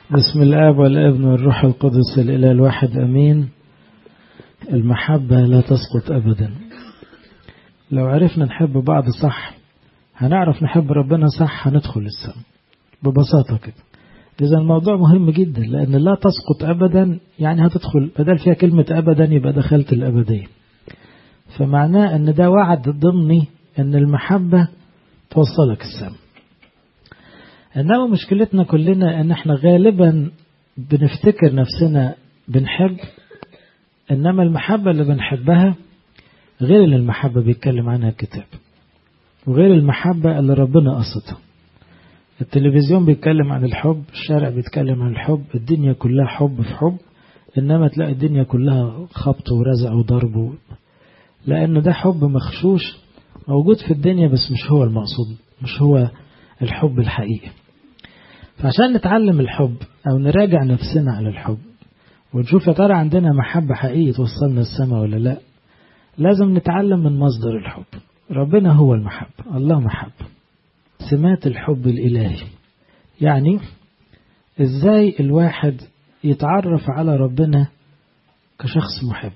بسم الآب والابن والروح القدس الإله الواحد أمين المحبة لا تسقط أبدا لو عرفنا نحب بعض صح هنعرف نحب ربنا صح هندخل السماء ببساطة كده إذا الموضوع مهم جدا لأن لا تسقط أبدا يعني هتدخل بدل فيها كلمة أبدا يبقى دخلت الأبدية فمعناه أن ده وعد ضمني أن المحبة توصلك السماء إنما مشكلتنا كلنا أن احنا غالبا بنفتكر نفسنا بنحب إنما المحبة اللي بنحبها غير اللي المحبة بيتكلم عنها الكتاب وغير المحبة اللي ربنا قصدها التلفزيون بيتكلم عن الحب الشارع بيتكلم عن الحب الدنيا كلها حب في حب إنما تلاقي الدنيا كلها خبط ورزع وضرب لأن ده حب مخشوش موجود في الدنيا بس مش هو المقصود مش هو الحب الحقيقي فعشان نتعلم الحب أو نراجع نفسنا على الحب ونشوف يا ترى عندنا محبة حقيقية توصلنا السماء ولا لا لازم نتعلم من مصدر الحب ربنا هو المحبة الله محبة سمات الحب الإلهي يعني إزاي الواحد يتعرف على ربنا كشخص محب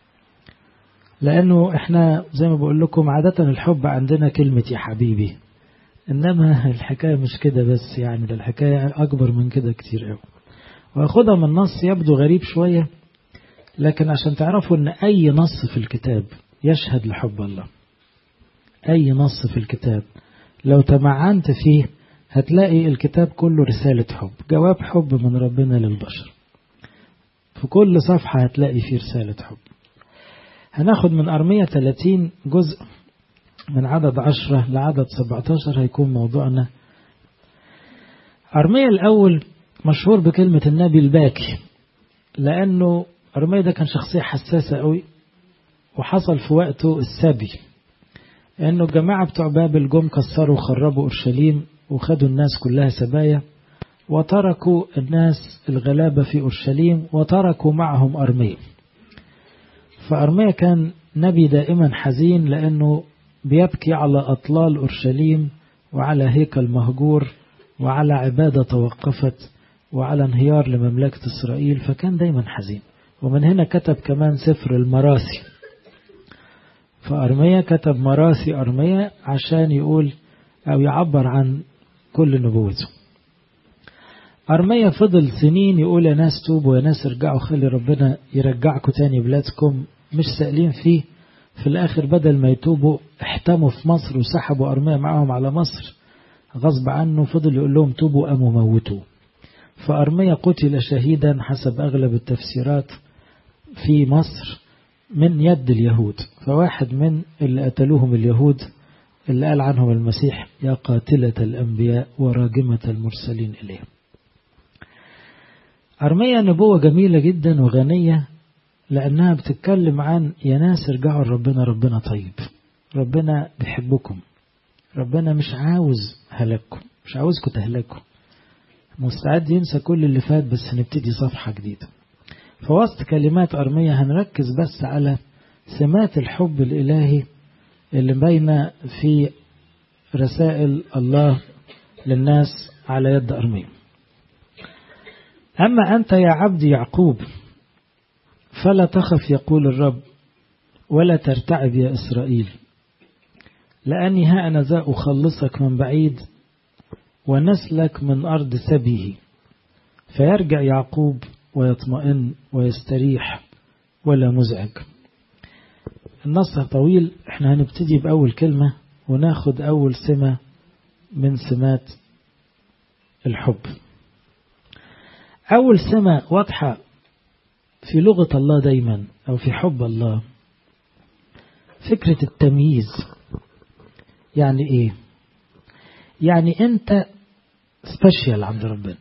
لأنه إحنا زي ما بقول لكم عادة الحب عندنا كلمة يا حبيبي إنما الحكاية مش كده بس يعني ده الحكاية أكبر من كده كتير قوي وأخدها من نص يبدو غريب شوية لكن عشان تعرفوا أن أي نص في الكتاب يشهد لحب الله أي نص في الكتاب لو تمعنت فيه هتلاقي الكتاب كله رسالة حب جواب حب من ربنا للبشر في كل صفحة هتلاقي فيه رسالة حب هناخد من أرمية 30 جزء من عدد 10 لعدد 17 هيكون موضوعنا أرمية الأول مشهور بكلمة النبي الباكي لأنه أرمية ده كان شخصية حساسة قوي وحصل في وقته السبي لأنه الجماعة بتوع بابل جم كسروا وخربوا أورشليم وخدوا الناس كلها سبايا وتركوا الناس الغلابة في أورشليم وتركوا معهم أرمية فأرمية كان نبي دائما حزين لأنه بيبكي على أطلال أورشليم وعلى هيكل مهجور وعلى عبادة توقفت وعلى انهيار لمملكة إسرائيل فكان دايما حزين ومن هنا كتب كمان سفر المراسي فأرمية كتب مراسي أرمية عشان يقول أو يعبر عن كل نبوته أرمية فضل سنين يقول يا ناس توبوا يا ناس ارجعوا خلي ربنا يرجعكم تاني بلادكم مش سائلين فيه في الآخر بدل ما يتوبوا احتموا في مصر وسحبوا أرمية معاهم على مصر غصب عنه فضل يقول لهم توبوا قاموا موتوا فأرمية قتل شهيدا حسب أغلب التفسيرات في مصر من يد اليهود فواحد من اللي قتلوهم اليهود اللي قال عنهم المسيح يا قاتلة الأنبياء وراجمة المرسلين إليهم أرمية نبوة جميلة جدا وغنية لأنها بتتكلم عن يا ناس ارجعوا لربنا ربنا طيب ربنا بيحبكم ربنا مش عاوز هلاككم مش عاوزكم تهلكوا مستعد ينسى كل اللي فات بس نبتدي صفحة جديدة فوسط كلمات أرمية هنركز بس على سمات الحب الإلهي اللي باينة في رسائل الله للناس على يد أرمية أما أنت يا عبد يعقوب فلا تخف يقول الرب ولا ترتعب يا إسرائيل لأني ها أنا ذا أخلصك من بعيد ونسلك من أرض سبيه فيرجع يعقوب ويطمئن ويستريح ولا مزعج النص طويل احنا هنبتدي بأول كلمة وناخد أول سمة من سمات الحب أول سمة واضحة في لغة الله دايما أو في حب الله فكرة التمييز يعني إيه يعني أنت سبيشال عند ربنا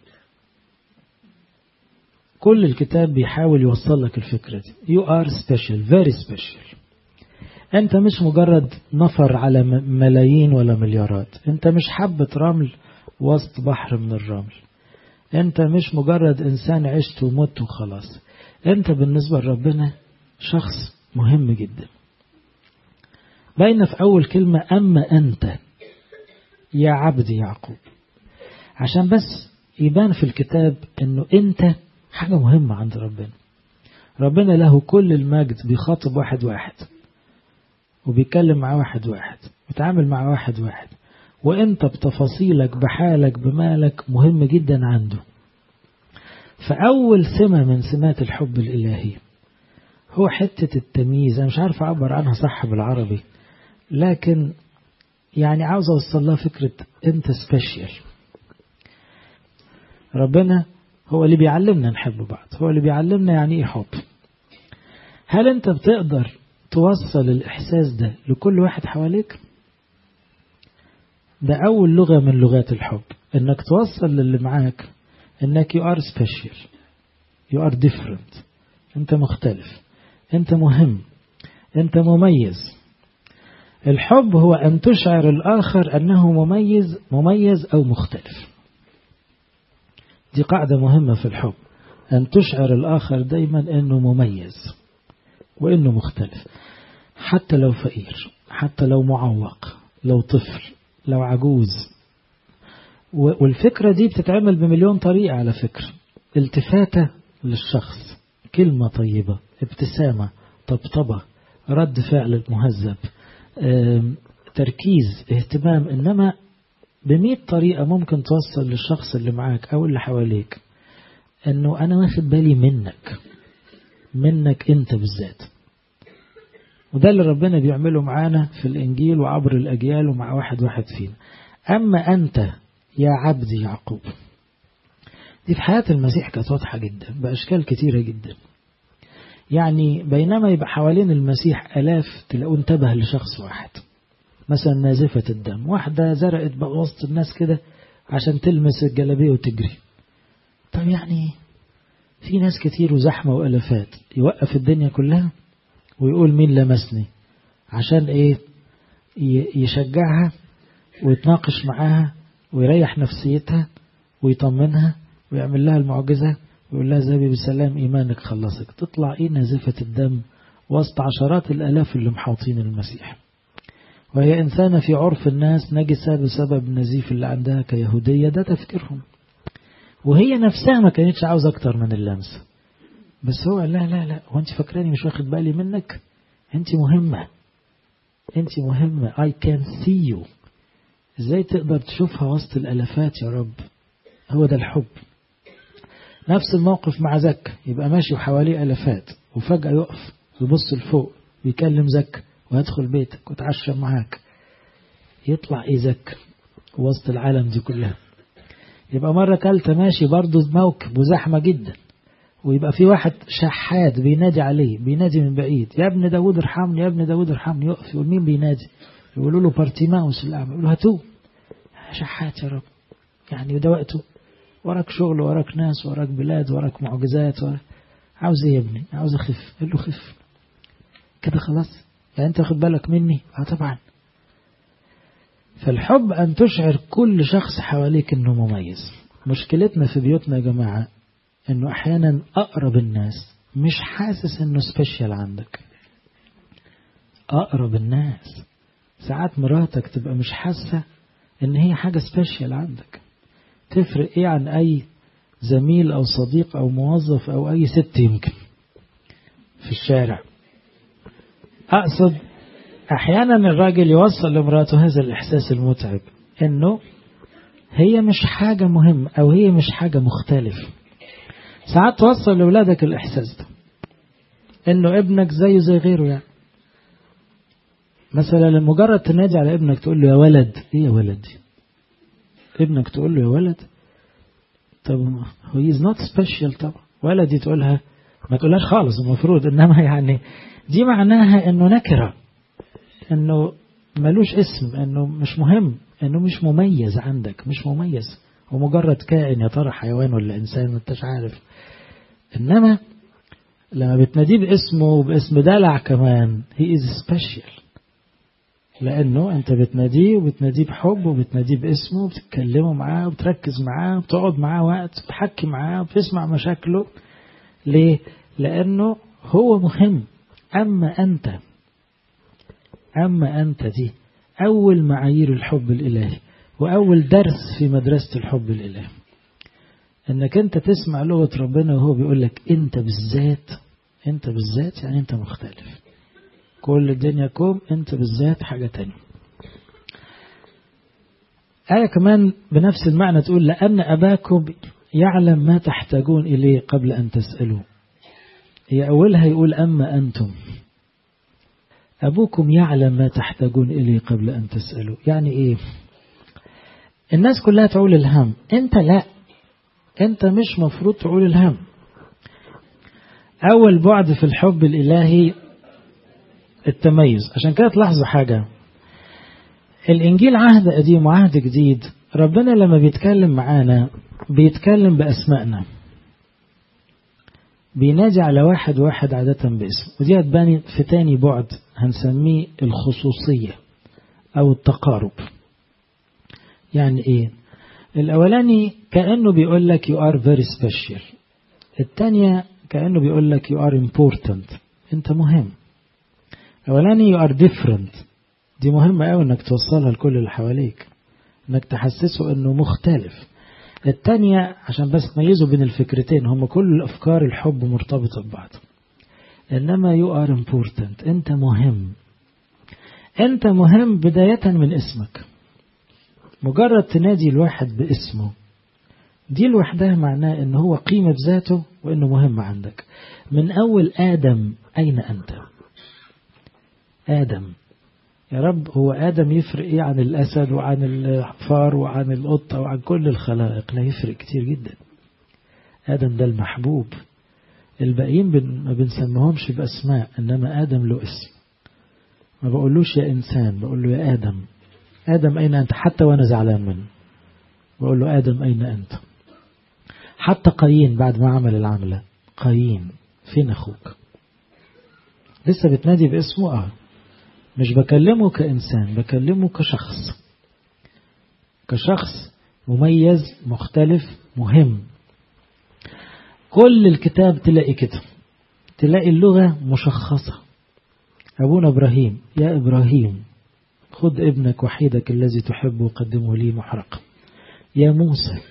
كل الكتاب بيحاول يوصل لك الفكرة دي you are special very special أنت مش مجرد نفر على ملايين ولا مليارات أنت مش حبة رمل وسط بحر من الرمل أنت مش مجرد إنسان عشت ومت وخلاص أنت بالنسبة لربنا شخص مهم جدا باينة في أول كلمة أما أنت يا عبد يعقوب عشان بس يبان في الكتاب انه انت حاجة مهمة عند ربنا ربنا له كل المجد بيخاطب واحد واحد وبيتكلم مع واحد واحد بيتعامل مع واحد واحد وانت بتفاصيلك بحالك بمالك مهم جدا عنده فأول سمة من سمات الحب الإلهي هو حتة التمييز أنا مش عارف أعبر عنها صح بالعربي لكن يعني عاوز أوصل لها فكرة أنت سبيشيال ربنا هو اللي بيعلمنا نحب بعض هو اللي بيعلمنا يعني إيه حب هل أنت بتقدر توصل الإحساس ده لكل واحد حواليك ده أول لغة من لغات الحب إنك توصل للي معاك إنك you are special you are different أنت مختلف أنت مهم أنت مميز الحب هو أن تشعر الآخر أنه مميز مميز أو مختلف دي قاعدة مهمة في الحب أن تشعر الآخر دايما أنه مميز وأنه مختلف حتى لو فقير حتى لو معوق لو طفل لو عجوز والفكرة دي بتتعمل بمليون طريقة على فكرة التفاتة للشخص كلمة طيبة ابتسامة طبطبة رد فعل مهذب تركيز اهتمام إنما بمئة طريقة ممكن توصل للشخص اللي معاك أو اللي حواليك أنه أنا واخد بالي منك منك أنت بالذات وده اللي ربنا بيعمله معانا في الإنجيل وعبر الأجيال ومع واحد واحد فينا أما أنت يا عبدي يعقوب دي في حياة المسيح كانت واضحة جدا بأشكال كتيرة جدا يعني بينما يبقى حوالين المسيح ألاف تلاقوا انتبه لشخص واحد مثلا نازفة الدم واحدة زرقت بقى وسط الناس كده عشان تلمس الجلابية وتجري طب يعني في ناس كتير وزحمة وألفات يوقف الدنيا كلها ويقول مين لمسني عشان ايه يشجعها ويتناقش معاها ويريح نفسيتها ويطمنها ويعمل لها المعجزة ويقول لها ذهبي بسلام إيمانك خلصك تطلع إيه نازفة الدم وسط عشرات الألاف اللي محاوطين المسيح وهي إنسانة في عرف الناس نجسة بسبب النزيف اللي عندها كيهودية ده تفكيرهم وهي نفسها ما كانتش عاوزة أكتر من اللمس بس هو لا لا لا هو أنت فاكراني مش واخد بالي منك أنت مهمة أنت مهمة I can see you إزاي تقدر تشوفها وسط الألفات يا رب هو ده الحب نفس الموقف مع زك يبقى ماشي وحواليه ألفات وفجأة يقف يبص لفوق ويكلم زك ويدخل بيتك وتعشى معاك يطلع إيه زك وسط العالم دي كلها يبقى مرة تالتة ماشي برضه موكب وزحمة جدا ويبقى في واحد شحات بينادي عليه بينادي من بعيد يا ابن داود ارحمني يا ابن داود ارحمني يقف يقول مين بينادي يقولوا له بارتيماوس الأعمى يقولوا هاتوه شحات يا رب يعني وده وقته وراك شغل وراك ناس وراك بلاد وراك معجزات وراك عاوز ايه يا ابني عاوز اخف قال له خف كده خلاص يعني انت واخد بالك مني اه طبعا فالحب ان تشعر كل شخص حواليك انه مميز مشكلتنا في بيوتنا يا جماعة انه احيانا اقرب الناس مش حاسس انه سبيشال عندك اقرب الناس ساعات مراتك تبقى مش حاسة ان هي حاجة سبيشال عندك تفرق ايه عن اي زميل او صديق او موظف او اي ست يمكن في الشارع اقصد احيانا الراجل يوصل لمراته هذا الاحساس المتعب انه هي مش حاجة مهم او هي مش حاجة مختلف ساعات توصل لأولادك الإحساس ده إنه ابنك زيه زي غيره يعني مثلا لمجرد تنادي على ابنك تقول له يا ولد إيه يا ولد دي ابنك تقول له يا ولد طب هو is not special طبعا ولدي تقولها ما تقولهاش خالص المفروض إنما يعني دي معناها إنه نكرة إنه ملوش اسم إنه مش مهم إنه مش مميز عندك مش مميز هو مجرد كائن يا ترى حيوان ولا إنسان ما انتش عارف إنما لما بتناديه باسمه وباسم دلع كمان he is special لأنه أنت بتناديه وبتناديه بحب وبتناديه باسمه وبتتكلموا معاه وبتركز معاه وبتقعد معاه وقت وبتحكي معاه وبتسمع مشاكله ليه؟ لأنه هو مهم أما أنت أما أنت دي أول معايير الحب الإلهي وأول درس في مدرسة الحب الإلهي انك انت تسمع لغة ربنا وهو بيقول لك انت بالذات انت بالذات يعني انت مختلف كل الدنيا كوم انت بالذات حاجة تانية آية كمان بنفس المعنى تقول لأن أباكم يعلم ما تحتاجون إليه قبل أن تسألوا هي أولها يقول أما أنتم أبوكم يعلم ما تحتاجون إليه قبل أن تسألوا يعني إيه الناس كلها تعول الهم أنت لا أنت مش مفروض تعول الهم أول بعد في الحب الإلهي التميز عشان كده تلاحظوا حاجة الإنجيل عهد قديم وعهد جديد ربنا لما بيتكلم معانا بيتكلم بأسمائنا بينادي على واحد واحد عادة باسم ودي هتباني في تاني بعد هنسميه الخصوصية أو التقارب يعني إيه الأولاني كأنه بيقول لك you are very special التانية كأنه بيقول لك you are important أنت مهم الأولاني you are different دي مهمة أوي إنك توصلها لكل اللي حواليك إنك تحسسه إنه مختلف التانية عشان بس تميزوا بين الفكرتين هم كل أفكار الحب مرتبطة ببعض إنما you are important أنت مهم أنت مهم بداية من اسمك مجرد تنادي الواحد باسمه دي لوحدها معناه إن هو قيمة بذاته وإنه مهم عندك من أول آدم أين أنت آدم يا رب هو آدم يفرق إيه عن الأسد وعن الفار وعن القطة وعن كل الخلائق لا يفرق كتير جدا آدم ده المحبوب الباقيين بن ما بنسميهمش بأسماء إنما آدم له اسم ما بقولوش يا إنسان بقول له يا آدم آدم أين أنت حتى وأنا زعلان منه بقول له آدم أين أنت حتى قايين بعد ما عمل العملة قايين فين أخوك لسه بتنادي باسمه آه مش بكلمه كإنسان بكلمه كشخص كشخص مميز مختلف مهم كل الكتاب تلاقي كده تلاقي اللغة مشخصة أبونا إبراهيم يا إبراهيم خذ ابنك وحيدك الذي تحبه وقدمه لي محرقا يا موسى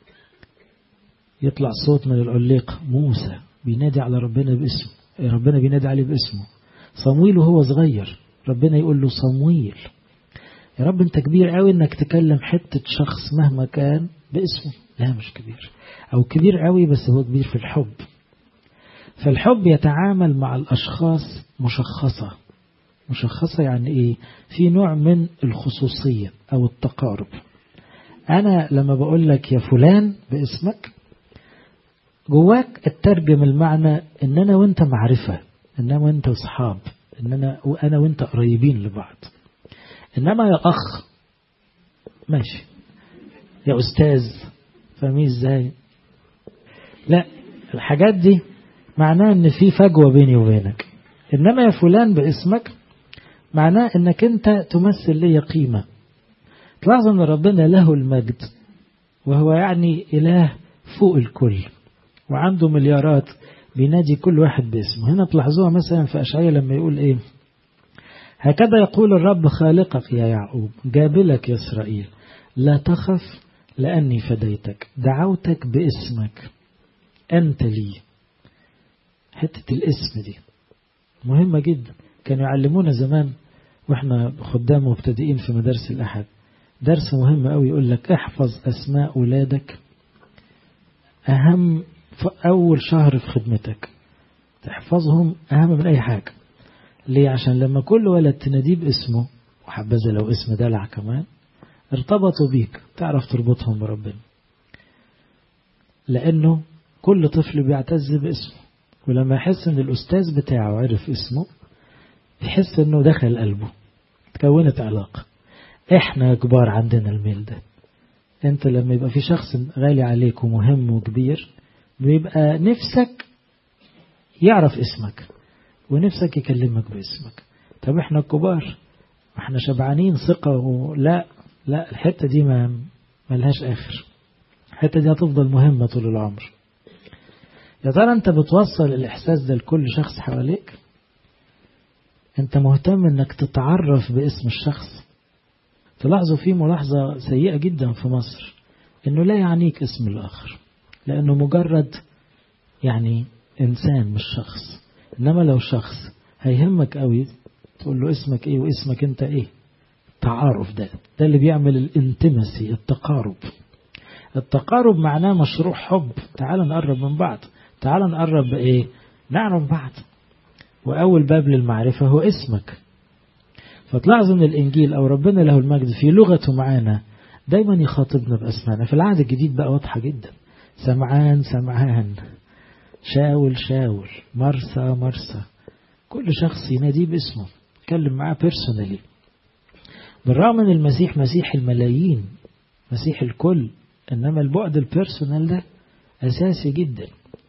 يطلع صوت من العليق موسى بينادي على ربنا باسمه ربنا بينادي عليه باسمه صمويل وهو صغير ربنا يقول له صمويل يا رب انت كبير قوي انك تكلم حتة شخص مهما كان باسمه لا مش كبير او كبير قوي بس هو كبير في الحب فالحب يتعامل مع الاشخاص مشخصة مشخصة يعني ايه في نوع من الخصوصية او التقارب انا لما بقول لك يا فلان باسمك جواك اترجم المعنى ان انا وانت معرفة انما وانت اصحاب ان انا وانا وانت قريبين لبعض انما يا اخ ماشي يا استاذ فاهمين ازاي لا الحاجات دي معناها ان في فجوه بيني وبينك انما يا فلان باسمك معناه انك انت تمثل لي قيمه تلاحظ ان ربنا له المجد وهو يعني اله فوق الكل وعنده مليارات بينادي كل واحد باسمه هنا تلاحظوها مثلا في أشعية لما يقول إيه هكذا يقول الرب خالقك يا يعقوب جابلك يا إسرائيل لا تخف لأني فديتك دعوتك باسمك أنت لي حتة الاسم دي مهمة جدا كانوا يعلمونا زمان واحنا خدام مبتدئين في مدارس الأحد درس مهم قوي يقول لك احفظ أسماء أولادك أهم في أول شهر في خدمتك تحفظهم أهم من أي حاجة ليه عشان لما كل ولد تناديه باسمه وحبذا لو اسم دلع كمان ارتبطوا بيك تعرف تربطهم بربنا لأنه كل طفل بيعتز باسمه ولما يحس ان الأستاذ بتاعه عرف اسمه يحس انه دخل قلبه تكونت علاقة احنا كبار عندنا الميل ده انت لما يبقى في شخص غالي عليك ومهم وكبير بيبقى نفسك يعرف اسمك ونفسك يكلمك باسمك طب احنا الكبار احنا شبعانين ثقة ولا لا الحتة دي ما ملهاش آخر الحتة دي هتفضل مهمة طول العمر يا ترى انت بتوصل الإحساس ده لكل شخص حواليك انت مهتم انك تتعرف باسم الشخص تلاحظوا في ملاحظة سيئة جدا في مصر انه لا يعنيك اسم الآخر لأنه مجرد يعني إنسان مش شخص إنما لو شخص هيهمك قوي تقول له اسمك إيه واسمك أنت إيه تعارف ده ده اللي بيعمل الانتمسي التقارب التقارب معناه مشروع حب تعال نقرب من بعض تعال نقرب بإيه نعرف بعض وأول باب للمعرفة هو اسمك فتلاحظ ان الانجيل او ربنا له المجد في لغته معانا دايما يخاطبنا باسمائنا في العهد الجديد بقى واضحه جدا سمعان سمعان شاول شاول مرسى مرسى كل شخص يناديه باسمه يتكلم معاه بيرسونالي بالرغم ان المسيح مسيح الملايين مسيح الكل انما البعد البيرسونال ده اساسي جدا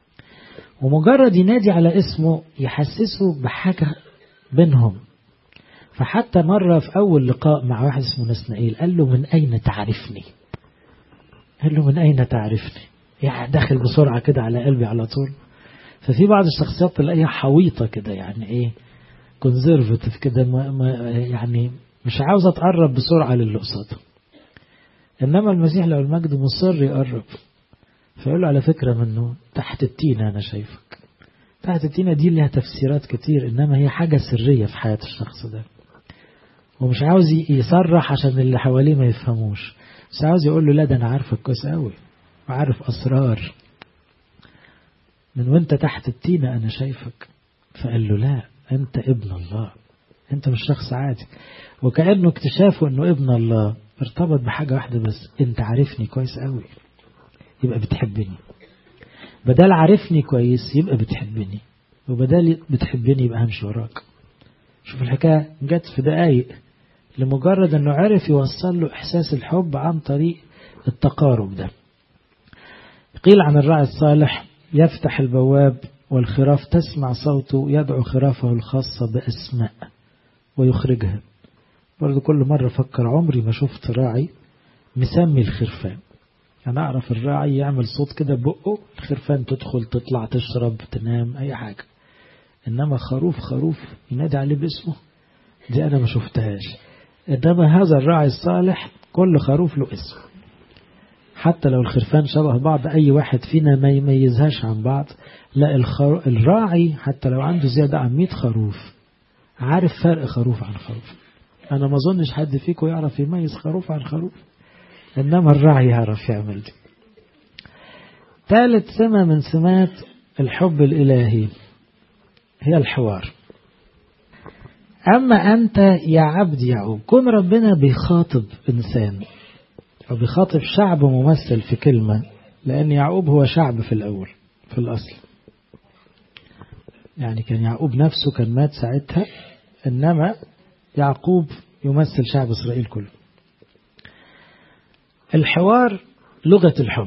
ومجرد ينادي على اسمه يحسسه بحاجه بينهم فحتى مرة في أول لقاء مع واحد اسمه نسنائيل قال له من أين تعرفني قال له من أين تعرفني يعني داخل بسرعة كده على قلبي على طول ففي بعض الشخصيات تلاقيها حويطة كده يعني إيه كونزرفتيف كده ما ما يعني مش عاوزة تقرب بسرعة للي قصاده إنما المسيح لو المجد مصر يقرب فيقول له على فكرة منه تحت التينة أنا شايفك تحت التينة دي لها تفسيرات كتير إنما هي حاجة سرية في حياة الشخص ده ومش عاوز يصرح عشان اللي حواليه ما يفهموش بس عاوز يقول له لا ده أنا عارفك كويس قوي وعارف أسرار من وانت تحت التينة أنا شايفك فقال له لا أنت ابن الله أنت مش شخص عادي وكأنه اكتشافه أنه ابن الله ارتبط بحاجة واحدة بس أنت عارفني كويس قوي يبقى بتحبني بدل عارفني كويس يبقى بتحبني وبدل بتحبني يبقى همشي وراك شوف الحكاية جت في دقايق لمجرد أنه عرف يوصل له إحساس الحب عن طريق التقارب ده قيل عن الراعي الصالح يفتح البواب والخراف تسمع صوته يدعو خرافه الخاصة بأسماء ويخرجها برضو كل مرة فكر عمري ما شفت راعي مسمي الخرفان أنا أعرف الراعي يعمل صوت كده بقه الخرفان تدخل تطلع تشرب تنام أي حاجة إنما خروف خروف ينادي عليه باسمه دي أنا ما شفتهاش إنما هذا الراعي الصالح كل خروف له اسم حتى لو الخرفان شبه بعض أي واحد فينا ما يميزهاش عن بعض لا الخرو... الراعي حتى لو عنده زيادة عن 100 خروف عارف فرق خروف عن خروف أنا ما أظنش حد فيكم يعرف يميز خروف عن خروف إنما الراعي يعرف يعمل دي ثالث سمة من سمات الحب الإلهي هي الحوار أما أنت يا عبد يعقوب كن ربنا بيخاطب إنسان أو بيخاطب شعب ممثل في كلمة لأن يعقوب هو شعب في الأول في الأصل يعني كان يعقوب نفسه كان مات ساعتها إنما يعقوب يمثل شعب إسرائيل كله الحوار لغة الحب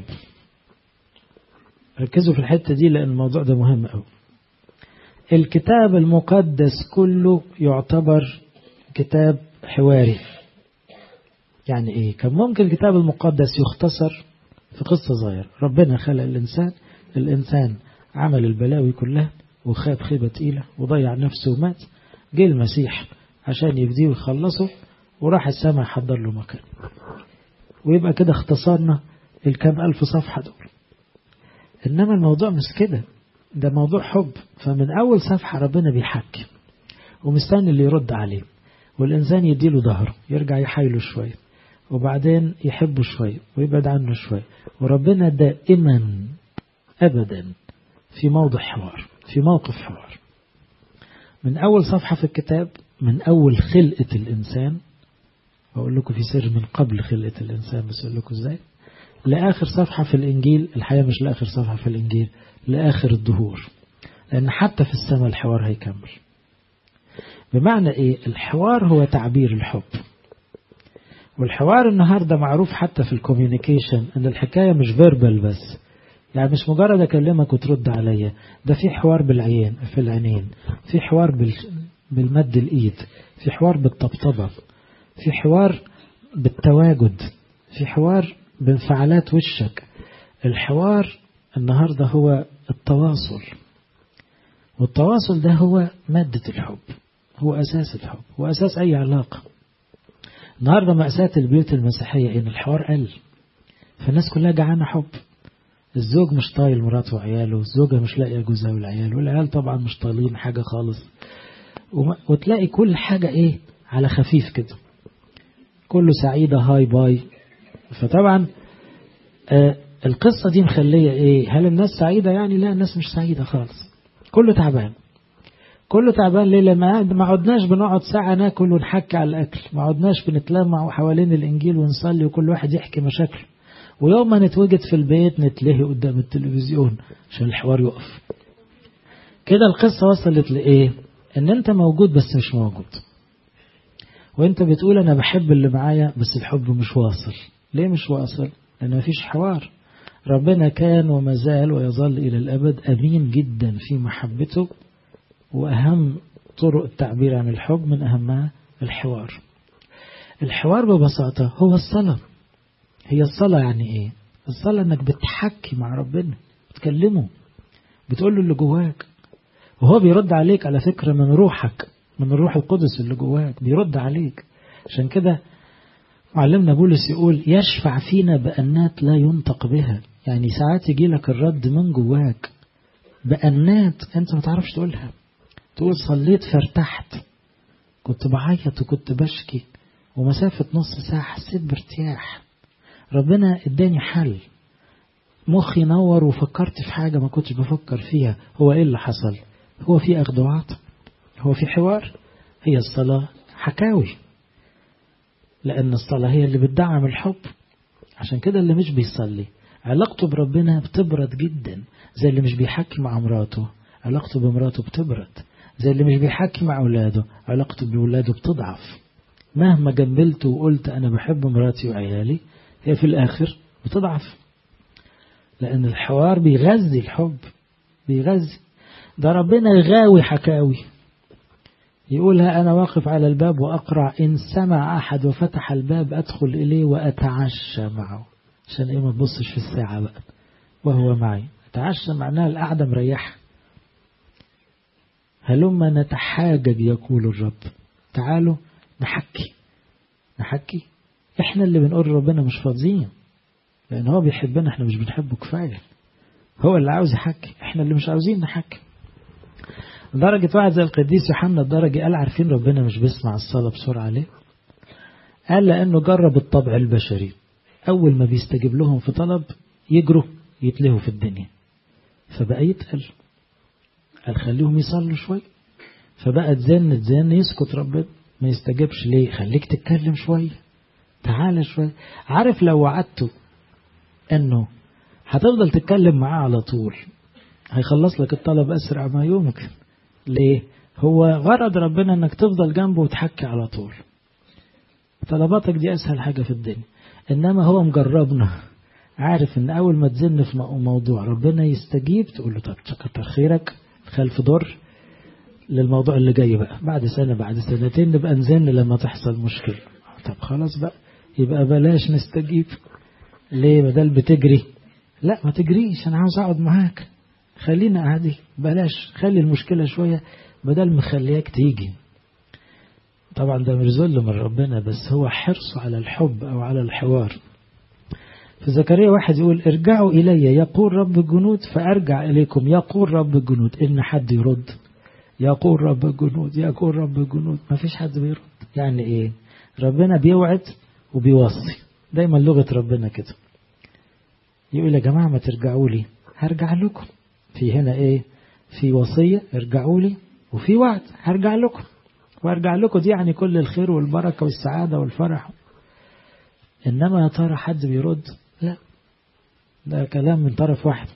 ركزوا في الحتة دي لأن الموضوع ده مهم أوي الكتاب المقدس كله يعتبر كتاب حواري يعني ايه كان ممكن الكتاب المقدس يختصر في قصة صغيرة ربنا خلق الإنسان الإنسان عمل البلاوي كلها وخاب خيبة تقيلة وضيع نفسه ومات جه المسيح عشان يفديه ويخلصه وراح السماء يحضر له مكان ويبقى كده اختصرنا الكام ألف صفحة دول إنما الموضوع مش كده ده موضوع حب فمن أول صفحة ربنا بيحكي ومستني اللي يرد عليه والإنسان يديله ظهره يرجع يحايله شوية وبعدين يحبه شوية ويبعد عنه شوية وربنا دائما أبدا في موضع حوار في موقف حوار من أول صفحة في الكتاب من أول خلقة الإنسان بقول لكم في سر من قبل خلقة الإنسان بس أقول لكم إزاي لآخر صفحة في الإنجيل الحقيقة مش لآخر صفحة في الإنجيل لآخر الدهور لأن حتى في السماء الحوار هيكمل بمعنى إيه الحوار هو تعبير الحب والحوار النهاردة معروف حتى في الكوميونيكيشن ان الحكاية مش فيربال بس يعني مش مجرد اكلمك وترد عليا ده في حوار بالعين في العينين في حوار بال... بالمد الايد في حوار بالطبطبة في حوار بالتواجد في حوار بانفعالات وشك الحوار النهاردة هو التواصل والتواصل ده هو مادة الحب هو أساس الحب هو أساس أي علاقة النهاردة مأساة البيوت المسيحية إن الحوار قل فالناس كلها جعانة حب الزوج مش طايل مراته وعياله الزوجة مش لاقية جوزها والعيال والعيال طبعا مش طايلين حاجة خالص وتلاقي كل حاجة ايه على خفيف كده كله سعيدة هاي باي فطبعا آه القصة دي مخلية ايه هل الناس سعيدة يعني لا الناس مش سعيدة خالص كله تعبان كله تعبان ليه لما ما عدناش بنقعد ساعة ناكل ونحكي على الأكل ما عدناش بنتلمع حوالين الإنجيل ونصلي وكل واحد يحكي مشاكله ويوم ما نتوجد في البيت نتلهي قدام التلفزيون عشان الحوار يقف كده القصة وصلت لإيه إن أنت موجود بس مش موجود وأنت بتقول أنا بحب اللي معايا بس الحب مش واصل ليه مش واصل لأن مفيش حوار ربنا كان وما زال ويظل إلى الأبد أمين جدا في محبته وأهم طرق التعبير عن الحب من أهمها الحوار الحوار ببساطة هو الصلاة هي الصلاة يعني إيه الصلاة أنك بتحكي مع ربنا بتكلمه بتقول له اللي جواك وهو بيرد عليك على فكرة من روحك من الروح القدس اللي جواك بيرد عليك عشان كده معلمنا بولس يقول يشفع فينا بأنات لا ينطق بها يعني ساعات يجي لك الرد من جواك بأنات أنت ما تعرفش تقولها تقول صليت فارتحت كنت بعيط وكنت بشكي ومسافة نص ساعة حسيت بارتياح ربنا اداني حل مخي نور وفكرت في حاجة ما كنتش بفكر فيها هو ايه اللي حصل هو في اخذ وعطى هو في حوار هي الصلاة حكاوي لأن الصلاة هي اللي بتدعم الحب عشان كده اللي مش بيصلي علاقته بربنا بتبرد جدا زي اللي مش بيحكي مع مراته علاقته بمراته بتبرد زي اللي مش بيحكي مع أولاده علاقته بأولاده بتضعف مهما جملت وقلت أنا بحب مراتي وعيالي هي في الآخر بتضعف لأن الحوار بيغذي الحب بيغذي ده ربنا غاوي حكاوي يقولها أنا واقف على الباب وأقرع إن سمع أحد وفتح الباب أدخل إليه وأتعشى معه عشان إيه ما تبصش في الساعة بقى وهو معي أتعشى معناها القعدة مريحة هلما نتحاجج يقول الرب تعالوا نحكي نحكي احنا اللي بنقول ربنا مش فاضيين لان هو بيحبنا احنا مش بنحبه كفايه هو اللي عاوز يحكي احنا اللي مش عاوزين نحكي درجة واحد زي القديس يوحنا الدرجة قال عارفين ربنا مش بيسمع الصلاة بسرعة ليه قال لأنه جرب الطبع البشري أول ما بيستجيب لهم في طلب يجروا يتلهوا في الدنيا فبقى يتقل قال خليهم يصلوا شوي فبقى تزن تزن يسكت ربنا ما يستجبش ليه خليك تتكلم شوية تعالى شوية عارف لو وعدته انه هتفضل تتكلم معاه على طول هيخلص لك الطلب اسرع ما يمكن ليه هو غرض ربنا انك تفضل جنبه وتحكي على طول طلباتك دي اسهل حاجة في الدنيا انما هو مجربنا عارف ان اول ما تزن في موضوع ربنا يستجيب تقول له طب كتر خيرك خلف ضر للموضوع اللي جاي بقى بعد سنة بعد سنتين نبقى نزن لما تحصل مشكلة طب خلاص بقى يبقى بلاش نستجيب ليه بدل بتجري لا ما تجريش انا عاوز اقعد معاك خلينا قاعدين بلاش خلي المشكلة شوية بدل مخلياك تيجي طبعا ده مش ذل من ربنا بس هو حرصه على الحب او على الحوار في زكريا واحد يقول ارجعوا إلي يقول رب الجنود فأرجع إليكم يقول رب الجنود إن حد يرد يقول رب الجنود يقول رب الجنود ما فيش حد بيرد يعني إيه ربنا بيوعد وبيوصي دايما لغة ربنا كده يقول يا جماعة ما ترجعوا لي هرجع لكم في هنا إيه في وصية ارجعوا لي وفي وعد هرجع لكم وارجع لكم دي يعني كل الخير والبركة والسعادة والفرح إنما يا ترى حد بيرد لا ده كلام من طرف واحد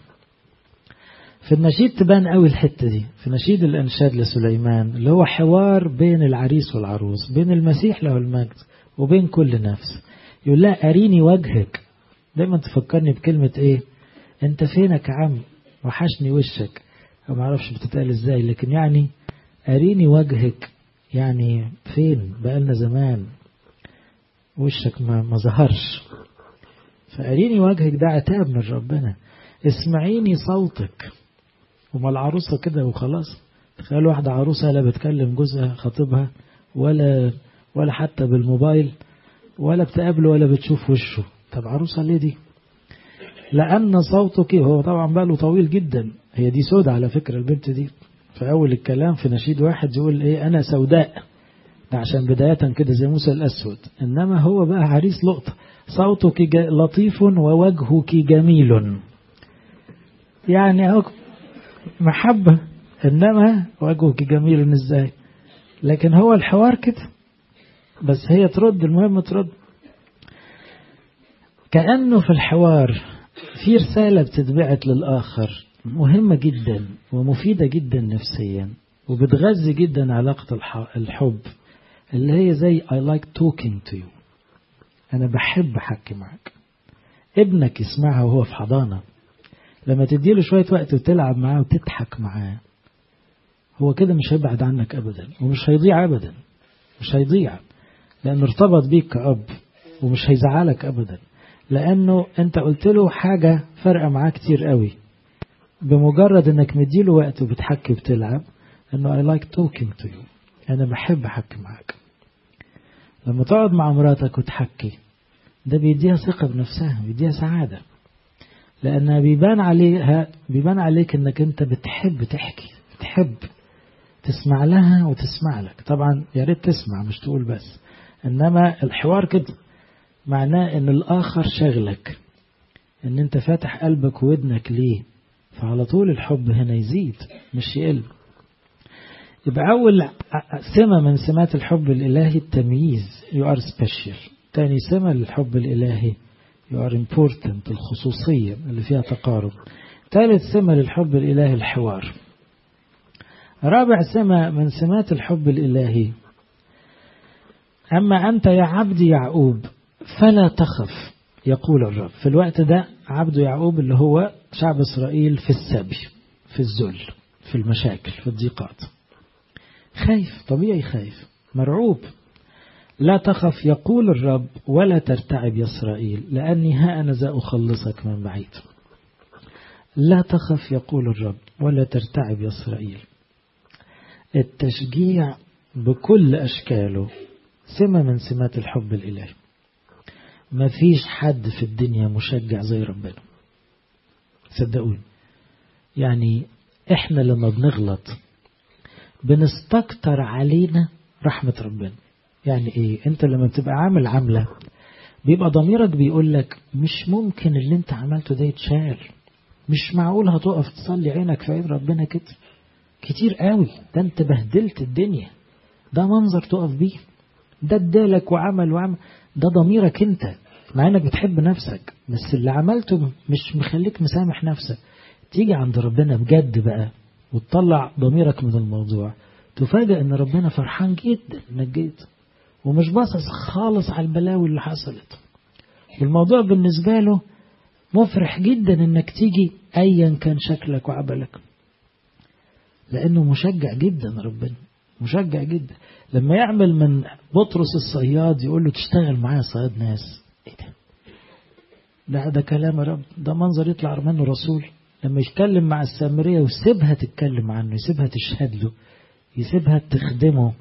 في النشيد تبان قوي الحتة دي في نشيد الإنشاد لسليمان اللي هو حوار بين العريس والعروس بين المسيح له المجد وبين كل نفس يقول لا أريني وجهك دايما تفكرني بكلمة إيه أنت فينك يا عم وحشني وشك ما اعرفش بتتقال ازاي لكن يعني أريني وجهك يعني فين بقالنا زمان وشك ما, ما ظهرش فأريني وجهك ده عتاب من ربنا اسمعيني صوتك وما العروسة كده وخلاص تخيل واحدة عروسة لا بتكلم جوزها خطيبها ولا ولا حتى بالموبايل ولا بتقابله ولا بتشوف وشه طب عروسة ليه دي لأن صوتك هو طبعا باله طويل جدا هي دي سودة على فكرة البنت دي في أول الكلام في نشيد واحد يقول إيه أنا سوداء ده عشان بداية كده زي موسى الأسود إنما هو بقى عريس لقطة صوتك لطيف ووجهك جميل يعني أهو محبة إنما وجهك جميل إزاي لكن هو الحوار كده بس هي ترد المهم ترد كأنه في الحوار في رسالة بتتبعت للآخر مهمة جدا ومفيدة جدا نفسيا وبتغذي جدا علاقة الحب اللي هي زي I like talking to you أنا بحب أحكي معك ابنك يسمعها وهو في حضانة لما تديله شوية وقت وتلعب معاه وتضحك معاه هو كده مش هيبعد عنك أبدا ومش هيضيع أبدا مش هيضيع لأنه ارتبط بيك كأب ومش هيزعلك أبدا لأنه أنت قلت له حاجة فرقة معاه كتير قوي بمجرد أنك مديله وقت وبتحكي وبتلعب أنه I like talking to you أنا بحب أحكي معاك لما تقعد مع مراتك وتحكي ده بيديها ثقة بنفسها بيديها سعادة لأنها بيبان عليها بيبان عليك أنك أنت بتحب تحكي بتحب تسمع لها وتسمع لك طبعا يا ريت تسمع مش تقول بس إنما الحوار كده معناه ان الاخر شغلك ان انت فاتح قلبك ودنك ليه فعلى طول الحب هنا يزيد مش يقل يبقى اول سمة من سمات الحب الالهي التمييز you are special تاني سمة للحب الالهي you are important الخصوصية اللي فيها تقارب ثالث سمة للحب الالهي الحوار رابع سمة من سمات الحب الالهي أما أنت يا عبدي يعقوب فلا تخف يقول الرب في الوقت ده عبد يعقوب اللي هو شعب إسرائيل في السبي في الذل في المشاكل في الضيقات خايف طبيعي خايف مرعوب لا تخف يقول الرب ولا ترتعب يا إسرائيل لأني ها أنا ذا أخلصك من بعيد لا تخف يقول الرب ولا ترتعب يا إسرائيل التشجيع بكل أشكاله سمة من سمات الحب الإلهي ما فيش حد في الدنيا مشجع زي ربنا صدقوني يعني احنا لما بنغلط بنستكتر علينا رحمة ربنا يعني ايه انت لما بتبقى عامل عملة بيبقى ضميرك بيقول لك مش ممكن اللي انت عملته ده يتشال مش معقول هتقف تصلي عينك في عين ربنا كده كتير قوي ده انت بهدلت الدنيا ده منظر تقف بيه ده ادالك وعمل وعمل ده ضميرك انت مع انك بتحب نفسك بس اللي عملته مش مخليك مسامح نفسك تيجي عند ربنا بجد بقى وتطلع ضميرك من الموضوع تفاجئ ان ربنا فرحان جدا انك جيت ومش باصص خالص على البلاوي اللي حصلت والموضوع بالنسبة له مفرح جدا انك تيجي ايا كان شكلك وعملك لانه مشجع جدا ربنا مشجع جدا لما يعمل من بطرس الصياد يقول له تشتغل معايا صياد ناس ايه ده لا ده كلام رب ده منظر يطلع منه رسول لما يتكلم مع السامرية ويسيبها تتكلم عنه يسيبها تشهد له يسيبها تخدمه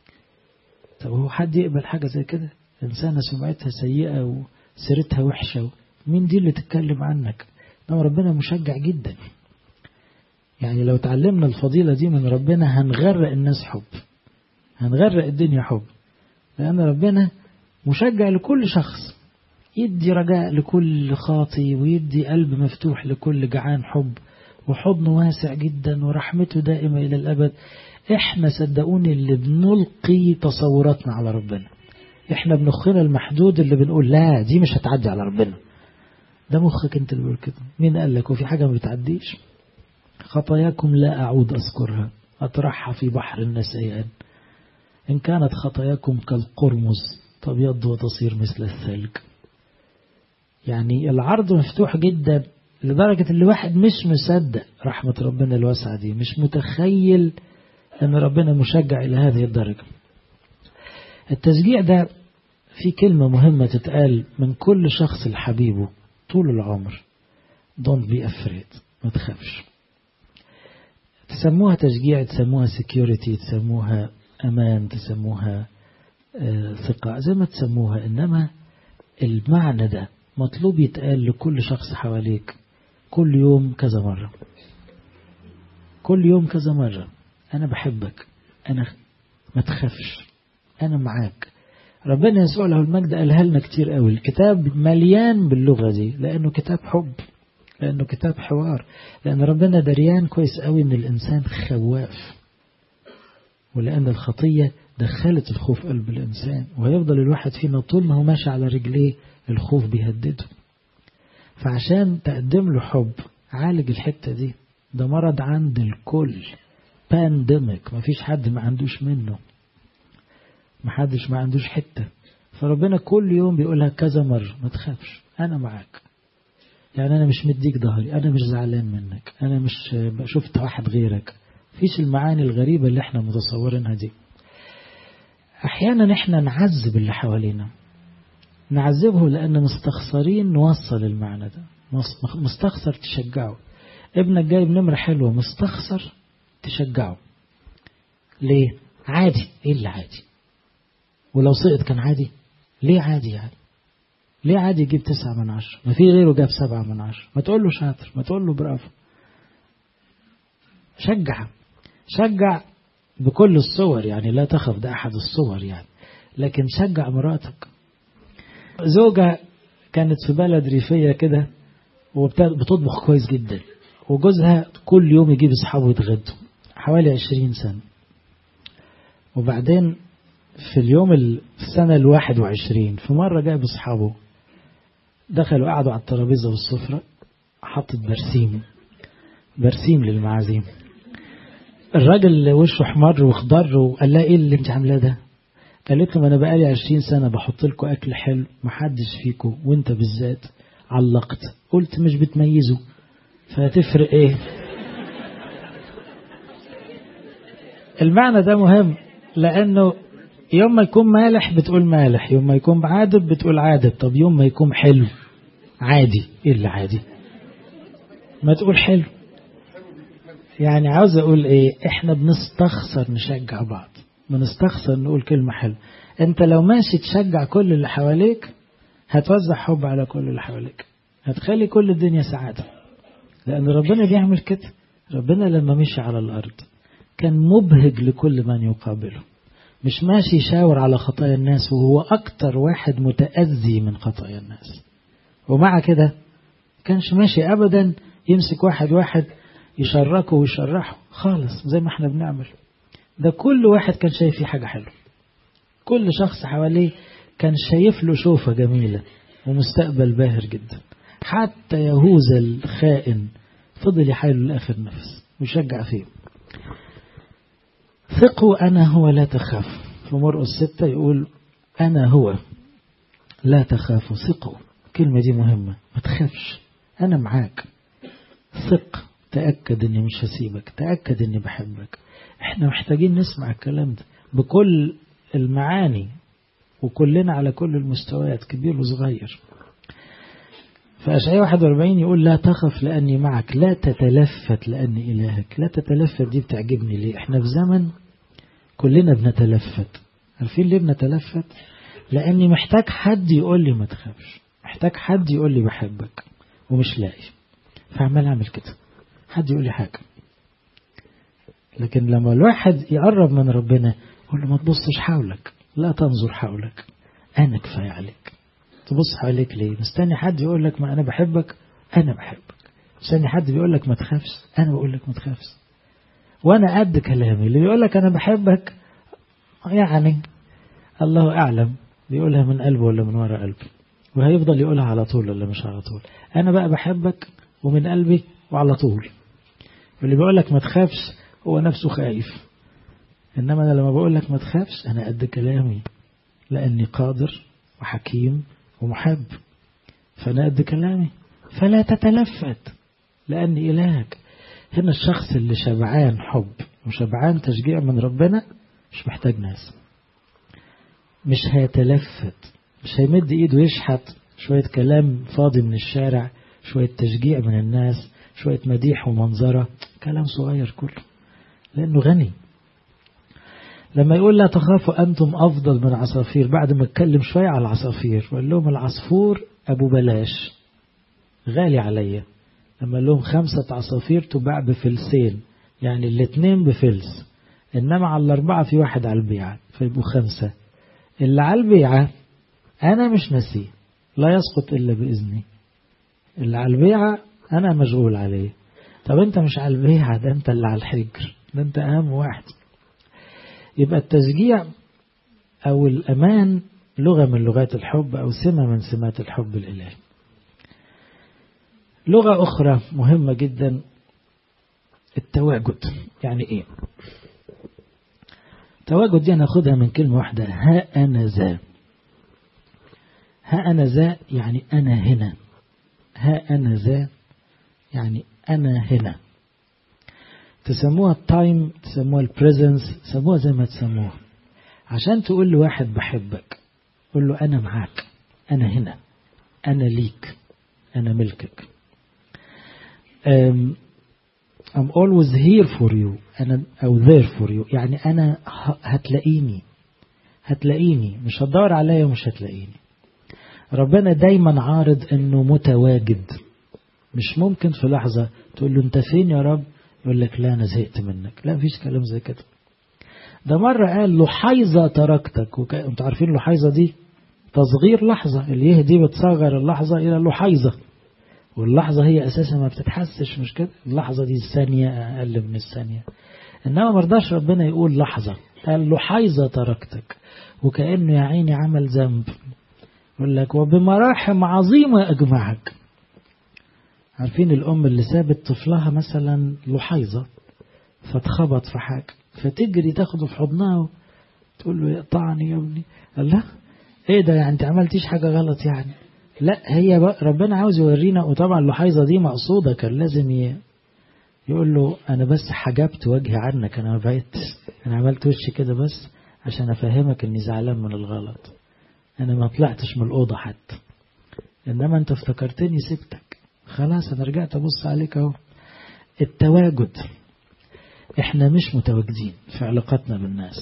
طب هو حد يقبل حاجة زي كده إنسانة سمعتها سيئة وسيرتها وحشة مين دي اللي تتكلم عنك ده ربنا مشجع جدا يعني لو تعلمنا الفضيلة دي من ربنا هنغرق الناس حب هنغرق الدنيا حب لأن ربنا مشجع لكل شخص يدي رجاء لكل خاطي ويدي قلب مفتوح لكل جعان حب وحضنه واسع جدا ورحمته دائمة إلى الأبد احنا صدقوني اللي بنلقي تصوراتنا على ربنا احنا بنخنا المحدود اللي بنقول لا دي مش هتعدي على ربنا ده مخك انت اللي بيقول كده مين قال لك وفي حاجة ما بتعديش خطاياكم لا أعود أذكرها أطرحها في بحر النسيان إن كانت خطاياكم كالقرمز تبيض وتصير مثل الثلج يعني العرض مفتوح جدا لدرجة اللي واحد مش مصدق رحمة ربنا الواسعة دي مش متخيل أن ربنا مشجع إلى هذه الدرجة التشجيع ده في كلمة مهمة تتقال من كل شخص لحبيبه طول العمر don't be afraid ما تخافش تسموها تشجيع تسموها security تسموها أمان تسموها ثقة زي ما تسموها إنما المعنى ده مطلوب يتقال لكل شخص حواليك كل يوم كذا مرة كل يوم كذا مرة أنا بحبك أنا ما تخافش أنا معاك ربنا يسوع له المجد قالها لنا كتير قوي الكتاب مليان باللغة دي لأنه كتاب حب لأنه كتاب حوار لأن ربنا دريان كويس قوي إن الإنسان خواف ولأن الخطية دخلت الخوف في قلب الإنسان وهيفضل الواحد فينا طول ما هو ماشي على رجليه الخوف بيهدده فعشان تقدم له حب عالج الحتة دي ده مرض عند الكل بانديميك مفيش حد ما عندوش منه محدش ما عندوش حتة فربنا كل يوم بيقولها كذا مرة ما تخافش أنا معاك يعني أنا مش مديك ظهري أنا مش زعلان منك أنا مش شفت واحد غيرك فيش المعاني الغريبة اللي احنا متصورينها دي أحيانا احنا نعذب اللي حوالينا نعذبه لأن مستخسرين نوصل المعنى ده مستخسر تشجعه ابنك جايب نمرة حلوة مستخسر تشجعه ليه عادي ايه اللي عادي ولو سقط كان عادي ليه عادي يعني ليه عادي يجيب تسعة من عشرة ما في غيره جاب سبعة من عشرة ما تقول له شاطر ما تقول له برافو شجع شجع بكل الصور يعني لا تخف ده أحد الصور يعني لكن شجع مراتك زوجة كانت في بلد ريفية كده وبتطبخ كويس جدا وجوزها كل يوم يجيب أصحابه يتغدوا حوالي عشرين سنة وبعدين في اليوم السنة الواحد وعشرين في مرة جاب أصحابه دخلوا قعدوا على الترابيزة والسفرة حطت برسيم برسيم للمعازيم الراجل وشه احمر واخضر وقال لها ايه اللي انت عاملاه ده قالت له انا بقالي 20 سنه بحط لكم اكل حلو محدش فيكم وانت بالذات علقت قلت مش بتميزوا فهتفرق ايه المعنى ده مهم لانه يوم ما يكون مالح بتقول مالح يوم ما يكون عادب بتقول عادب طب يوم ما يكون حلو عادي ايه اللي عادي ما تقول حلو يعني عاوز اقول ايه احنا بنستخسر نشجع بعض بنستخسر نقول كلمة حلوة انت لو ماشي تشجع كل اللي حواليك هتوزع حب على كل اللي حواليك هتخلي كل الدنيا سعادة لأن ربنا بيعمل كده ربنا لما مشي على الأرض كان مبهج لكل من يقابله مش ماشي يشاور على خطايا الناس وهو أكتر واحد متأذي من خطايا الناس ومع كده كانش ماشي أبدا يمسك واحد واحد يشركه ويشرحه خالص زي ما احنا بنعمل ده كل واحد كان شايف فيه حاجة حلوة كل شخص حواليه كان شايف له شوفة جميلة ومستقبل باهر جدا حتى يهوذا الخائن فضل يحايله لآخر نفس ويشجع فيه ثقوا أنا هو لا تخاف في مرقس ستة يقول أنا هو لا تخافوا ثقوا الكلمة دي مهمة ما تخافش أنا معاك ثق تأكد أني مش هسيبك تأكد أني بحبك احنا محتاجين نسمع الكلام ده بكل المعاني وكلنا على كل المستويات كبير وصغير فأشعية 41 يقول لا تخف لأني معك لا تتلفت لأني إلهك لا تتلفت دي بتعجبني ليه احنا في زمن كلنا بنتلفت عارفين ليه بنتلفت لأني محتاج حد يقول لي ما تخافش محتاج حد يقول لي بحبك ومش لاقي فعمال أعمل كده حد يقول لي حاجة لكن لما الواحد يقرب من ربنا يقول له ما تبصش حولك لا تنظر حولك أنا كفاية عليك تبص حواليك ليه مستني حد يقول لك ما أنا بحبك أنا بحبك مستني حد بيقول لك ما تخافش أنا بقول لك ما تخافش وأنا قد كلامي اللي بيقول لك أنا بحبك يعني الله أعلم بيقولها من قلبه ولا من وراء قلبه وهيفضل يقولها على طول ولا مش على طول أنا بقى بحبك ومن قلبي وعلى طول واللي بيقول لك ما تخافش هو نفسه خايف إنما أنا لما بقول لك ما تخافش أنا قد كلامي لأني قادر وحكيم ومحب فأنا قد كلامي فلا تتلفت لأني إلهك هنا الشخص اللي شبعان حب وشبعان تشجيع من ربنا مش محتاج ناس مش هيتلفت مش هيمد ايده يشحت شوية كلام فاضي من الشارع شوية تشجيع من الناس شوية مديح ومنظرة كلام صغير كله لأنه غني لما يقول لا تخافوا أنتم أفضل من عصافير بعد ما اتكلم شوية على العصافير وقال لهم العصفور أبو بلاش غالي عليا لما لهم خمسة عصافير تباع بفلسين يعني الاثنين بفلس إنما على الأربعة في واحد على البيعة فيبقوا خمسة اللي على البيعة أنا مش نسيه لا يسقط إلا بإذني اللي على البيعة أنا مشغول عليه طب أنت مش على البيعة ده أنت اللي على الحجر ده أنت أهم واحد يبقى التشجيع أو الأمان لغة من لغات الحب أو سمة من سمات الحب الإلهي لغة أخرى مهمة جدا التواجد يعني إيه تواجد دي ناخدها من كلمة واحدة ها أنا ذا ها أنا ذا يعني أنا هنا ها أنا ذا يعني أنا هنا تسموها التايم تسموها البريزنس تسموها زي ما تسموها عشان تقول لواحد بحبك قول له أنا معاك أنا هنا أنا ليك أنا ملكك um, I'm always here for you أنا أو there for you يعني أنا هتلاقيني هتلاقيني مش هتدور عليا ومش هتلاقيني ربنا دايما عارض انه متواجد مش ممكن في لحظة تقول له انت فين يا رب يقول لك لا انا زهقت منك لا مفيش كلام زي كده ده مرة قال لحيظة تركتك وك... انتوا عارفين لحيظة دي تصغير لحظة اليه دي بتصغر اللحظة الى لحيظة واللحظة هي اساسا ما بتتحسش مش كده اللحظة دي الثانية اقل من الثانية انما مرضاش ربنا يقول لحظة قال لحيظة تركتك وكأنه يا عيني عمل ذنب يقول لك وبمراحم عظيمة أجمعك عارفين الأم اللي سابت طفلها مثلا لحيظة فاتخبط في حاجة فتجري تاخده في حضنها تقول له يقطعني يا ابني قال لا ايه ده يعني انت عملتيش حاجة غلط يعني لا هي بقى ربنا عاوز يورينا وطبعا اللحيظة دي مقصودة كان لازم ي... يقول له انا بس حجبت وجهي عنك انا ما بعدتش انا عملت وشي كده بس عشان افهمك اني زعلان من الغلط أنا ما طلعتش من الأوضة حتى إنما أنت افتكرتني سبتك خلاص أنا رجعت أبص عليك أهو التواجد إحنا مش متواجدين في علاقاتنا بالناس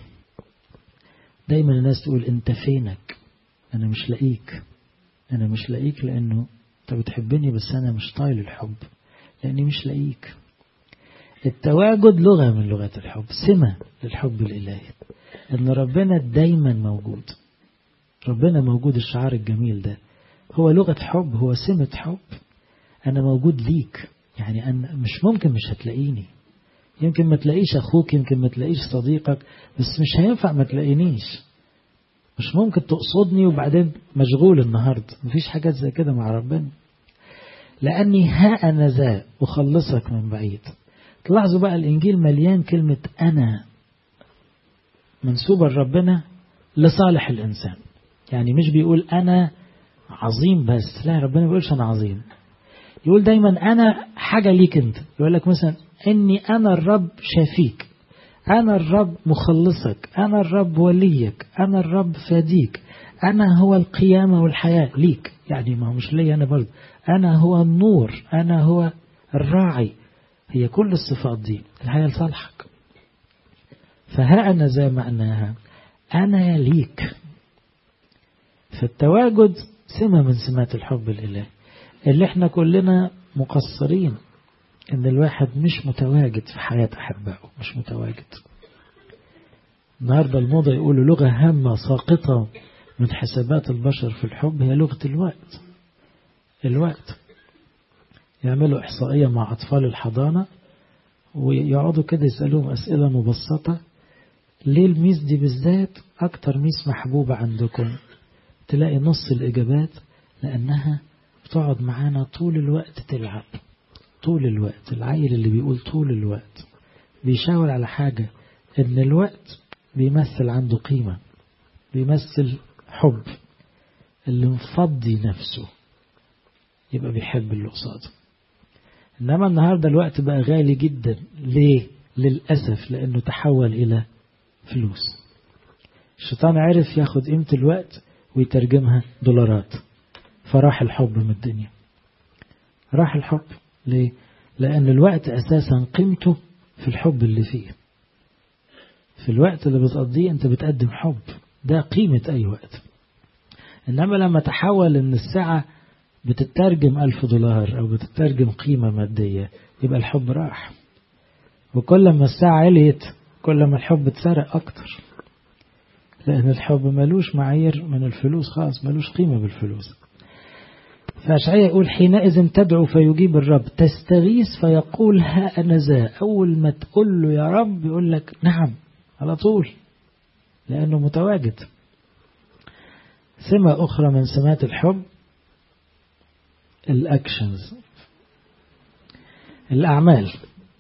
دايما الناس تقول أنت فينك أنا مش لاقيك أنا مش لاقيك لأنه أنت بتحبني بس أنا مش طايل الحب لأني مش لاقيك التواجد لغة من لغات الحب سمة للحب الإلهي أن ربنا دايما موجود ربنا موجود الشعار الجميل ده هو لغة حب هو سمة حب أنا موجود ليك يعني أنا مش ممكن مش هتلاقيني يمكن ما تلاقيش أخوك يمكن ما تلاقيش صديقك بس مش هينفع ما تلاقينيش مش ممكن تقصدني وبعدين مشغول النهاردة مفيش حاجات زي كده مع ربنا لأني ها أنا ذا أخلصك من بعيد تلاحظوا بقى الإنجيل مليان كلمة أنا منسوبة لربنا لصالح الإنسان يعني مش بيقول أنا عظيم بس لا ربنا بيقولش أنا عظيم يقول دايما أنا حاجة ليك أنت يقول لك مثلا إني أنا الرب شافيك أنا الرب مخلصك أنا الرب وليك أنا الرب فاديك أنا هو القيامة والحياة ليك يعني ما مش لي أنا برضه أنا هو النور أنا هو الراعي هي كل الصفات دي الحياة لصالحك فها أنا زي معناها أنا ليك فالتواجد سمة من سمات الحب الإلهي اللي احنا كلنا مقصرين ان الواحد مش متواجد في حياة أحبائه مش متواجد النهاردة الموضة يقولوا لغة هامة ساقطة من حسابات البشر في الحب هي لغة الوقت الوقت يعملوا إحصائية مع أطفال الحضانة ويقعدوا كده يسألوهم أسئلة مبسطة ليه الميس دي بالذات أكتر ميس محبوبة عندكم تلاقي نص الإجابات لأنها بتقعد معانا طول الوقت تلعب طول الوقت العيل اللي بيقول طول الوقت بيشاور على حاجة إن الوقت بيمثل عنده قيمة بيمثل حب اللي مفضي نفسه يبقى بيحب اللي قصاده إنما النهاردة الوقت بقى غالي جدا ليه؟ للأسف لأنه تحول إلى فلوس الشيطان عرف ياخد قيمة الوقت ويترجمها دولارات فراح الحب من الدنيا راح الحب ليه؟ لأن الوقت أساسا قيمته في الحب اللي فيه في الوقت اللي بتقضيه أنت بتقدم حب ده قيمة أي وقت إنما لما تحول إن الساعة بتترجم ألف دولار أو بتترجم قيمة مادية يبقى الحب راح وكل ما الساعة عليت كل ما الحب اتسرق أكتر لأن الحب ملوش معايير من الفلوس خالص ملوش قيمة بالفلوس فأشعية يقول حينئذ تدعو فيجيب الرب تستغيث فيقول ها أنا ذا أول ما تقول له يا رب يقول لك نعم على طول لأنه متواجد سمة أخرى من سمات الحب الأكشنز الأعمال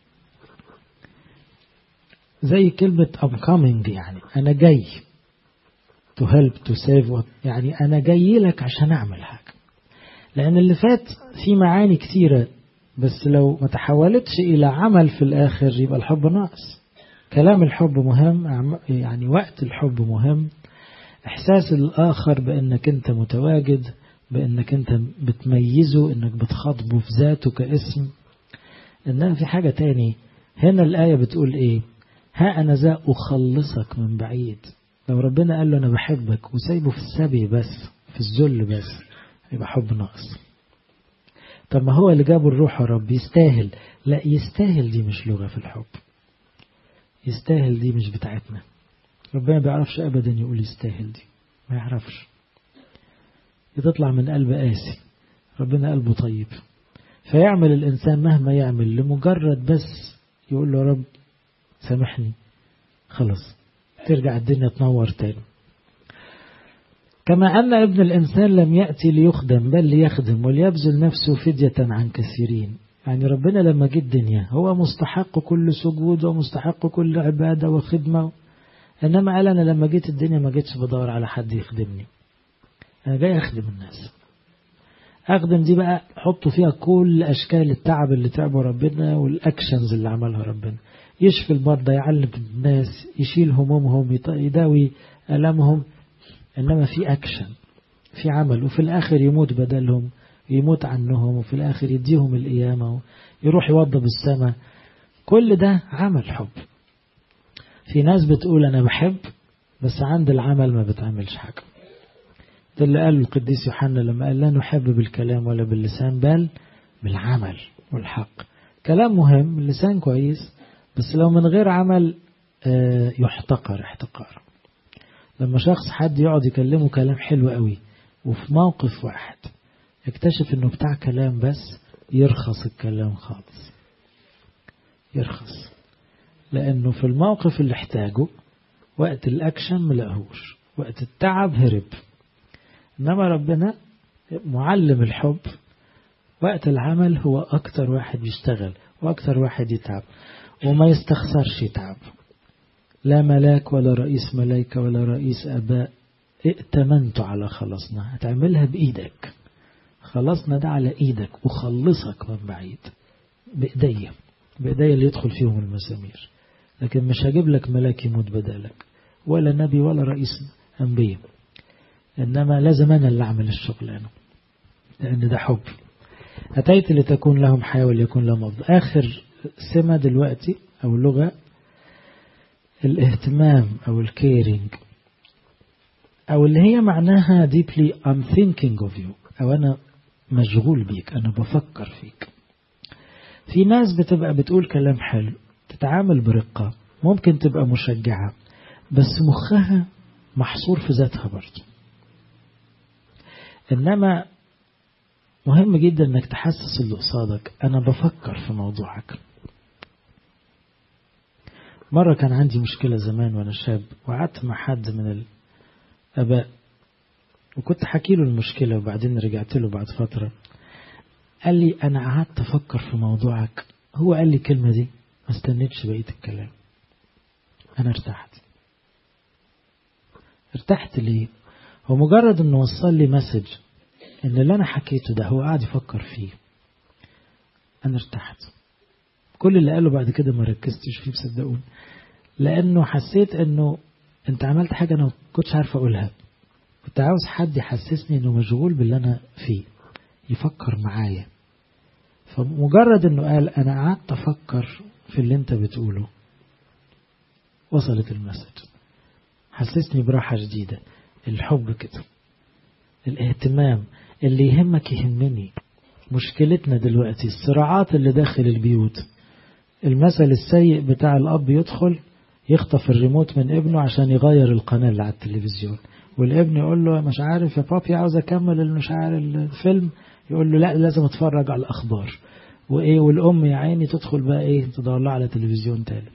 زي كلمة I'm coming يعني أنا جاي to help to save يعني أنا جاي لك عشان أعمل حاجة لأن اللي فات في معاني كتيرة بس لو ما تحولتش إلى عمل في الآخر يبقى الحب ناقص كلام الحب مهم يعني وقت الحب مهم إحساس الآخر بأنك أنت متواجد بأنك أنت بتميزه أنك بتخاطبه في ذاته كاسم إنها في حاجة تاني هنا الآية بتقول إيه ها أنا ذا أخلصك من بعيد لو ربنا قال له أنا بحبك وسايبه في السبي بس في الذل بس يبقى حب ناقص طب ما هو اللي جابه الروح يا رب يستاهل لا يستاهل دي مش لغة في الحب يستاهل دي مش بتاعتنا ربنا ما بيعرفش أبدا يقول يستاهل دي ما يعرفش تطلع من قلب قاسي ربنا قلبه طيب فيعمل الإنسان مهما يعمل لمجرد بس يقول له يا رب سامحني خلاص ترجع الدنيا تنور تاني كما أن ابن الإنسان لم يأتي ليخدم بل ليخدم وليبذل نفسه فدية عن كثيرين يعني ربنا لما جه الدنيا هو مستحق كل سجود ومستحق كل عبادة وخدمة إنما قال أنا لما جيت الدنيا ما جيتش بدور على حد يخدمني أنا جاي أخدم الناس أخدم دي بقى حطوا فيها كل أشكال التعب اللي تعبه ربنا والأكشنز اللي عملها ربنا يشفي المرضى يعلم الناس يشيل همومهم يداوي ألمهم إنما في أكشن في عمل وفي الآخر يموت بدلهم يموت عنهم وفي الآخر يديهم القيامة يروح يوضب السماء كل ده عمل حب في ناس بتقول أنا بحب بس عند العمل ما بتعملش حاجة ده اللي قاله القديس يوحنا لما قال لا نحب بالكلام ولا باللسان بل بالعمل والحق كلام مهم اللسان كويس بس لو من غير عمل يحتقر احتقار لما شخص حد يقعد يكلمه كلام حلو قوي وفي موقف واحد يكتشف انه بتاع كلام بس يرخص الكلام خالص يرخص لانه في الموقف اللي احتاجه وقت الاكشن ملقهوش وقت التعب هرب انما ربنا معلم الحب وقت العمل هو اكتر واحد يشتغل واكتر واحد يتعب وما يستخسرش يتعب لا ملاك ولا رئيس ملايكة ولا رئيس أباء ائتمنت على خلصنا هتعملها بإيدك خلصنا ده على إيدك وخلصك من بعيد بإيديا بإيديا اللي يدخل فيهم المسامير لكن مش هجيب لك ملاك يموت بدالك ولا نبي ولا رئيس أنبياء إنما لازم أنا اللي أعمل الشغلانة لأن ده حب أتيت لتكون لهم حياة وليكون لهم أفضل آخر سمة دلوقتي أو لغة الاهتمام أو الكيرينج أو اللي هي معناها deeply I'm thinking of you أو أنا مشغول بيك أنا بفكر فيك في ناس بتبقى بتقول كلام حلو تتعامل برقة ممكن تبقى مشجعة بس مخها محصور في ذاتها برضه إنما مهم جدا انك تحسس اللي قصادك انا بفكر في موضوعك مرة كان عندي مشكلة زمان وانا شاب وقعدت مع حد من الاباء وكنت حكي له المشكلة وبعدين رجعت له بعد فترة قال لي انا قعدت افكر في موضوعك هو قال لي الكلمة دي ما استنيتش بقية الكلام انا ارتحت ارتحت ليه هو مجرد انه وصل لي مسج ان اللي انا حكيته ده هو قاعد يفكر فيه انا ارتحت كل اللي قاله بعد كده ما ركزتش فيه بصدقوني لانه حسيت انه انت عملت حاجه انا ما كنتش عارف اقولها كنت عاوز حد يحسسني انه مشغول باللي انا فيه يفكر معايا فمجرد انه قال انا قعدت افكر في اللي انت بتقوله وصلت المسج حسسني براحه جديده الحب كده الاهتمام اللي يهمك يهمني مشكلتنا دلوقتي الصراعات اللي داخل البيوت المثل السيء بتاع الأب يدخل يخطف الريموت من ابنه عشان يغير القناة اللي على التلفزيون والابن يقول له مش عارف يا بابي عاوز أكمل مش عارف الفيلم يقول له لا لازم اتفرج على الأخبار وإيه والأم يا عيني تدخل بقى إيه تدور له على تلفزيون تالت